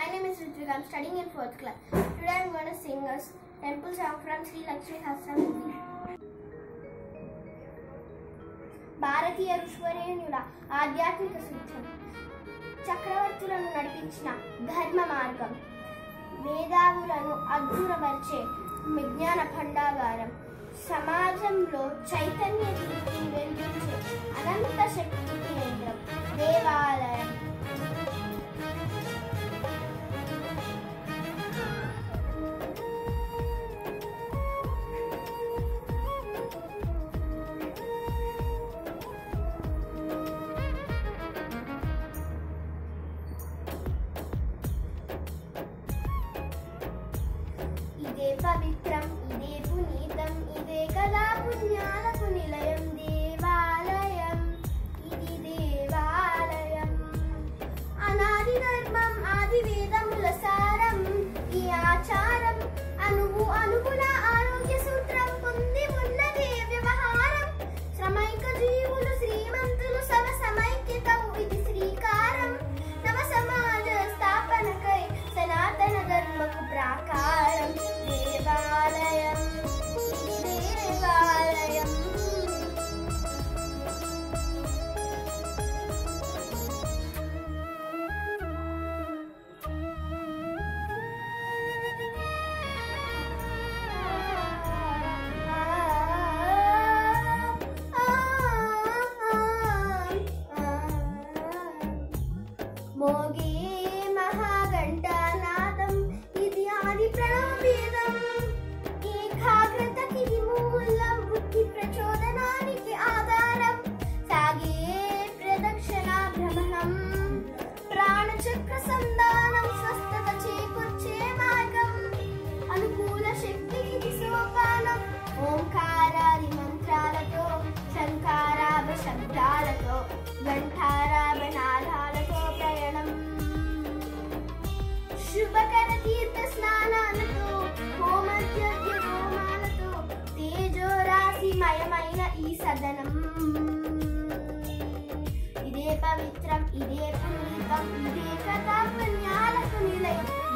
name is Ritvika. I'm studying in fourth class. Today I'm going to sing a s- temple song from Sri Lakshmi Hasra movie. భారతీయ ఋష్వరేణుల ఆధ్యాత్మిక సూత్రం చక్రవర్తులను నడిపించిన ధర్మ మార్గం మేధావులను అద్భుతపరిచే విజ్ఞాన భండాగారం సమాజంలో చైతన్య దీప్తిని వెలిగించే అనంత శక్తి కేంద్రం దేవాలయం ఇదే పవిత్రం ఇదే పునీతం ఇదే కదా పుణ్యాలకు నిలయం దేవాలయం ఇది దేవాలయం అనాది ధర్మం ఆది వేదముల సారం ఈ ఆచారం అనువు అనుగుణ ఆరోగ్య సూత్రం పొంది ఉన్నదే వ్యవహారం శ్రమైక జీవులు శ్రీమంతులు సమ సమైక్యతము ఇది శ్రీకారం నవ సమాజ స్థాపనకై సనాతన ధర్మకు ప్రాకారం దేవాలయం ఇది దేవాలయం మోగే మహాగంటానాదం ఇది ఆది ప్రణవవేదం ఏకాగ్రతకి మూలం బుద్ధి ప్రచోదనానికి ఆధారం సాగే ప్రదక్షిణ భ్రమణం ప్రాణచక్ర సంధానం స్వస్థత చేకూర్చే మార్గం అనుకూల శక్తికి ఇది సోపానం ఓంకారాది మంత్రాలతో శంకారాభ శబ్దాలతో ఘంటారాభ నాదాలతో ప్రయాణం శుభకర తీర్థ స్నానాలతో హోమద్య హోమాలతో తేజో రాశి మయమైన ఈ సదనం ఇదే పవిత్రం ఇదే పునీతం ఇదే కథా పుణ్యాలకు నిలయం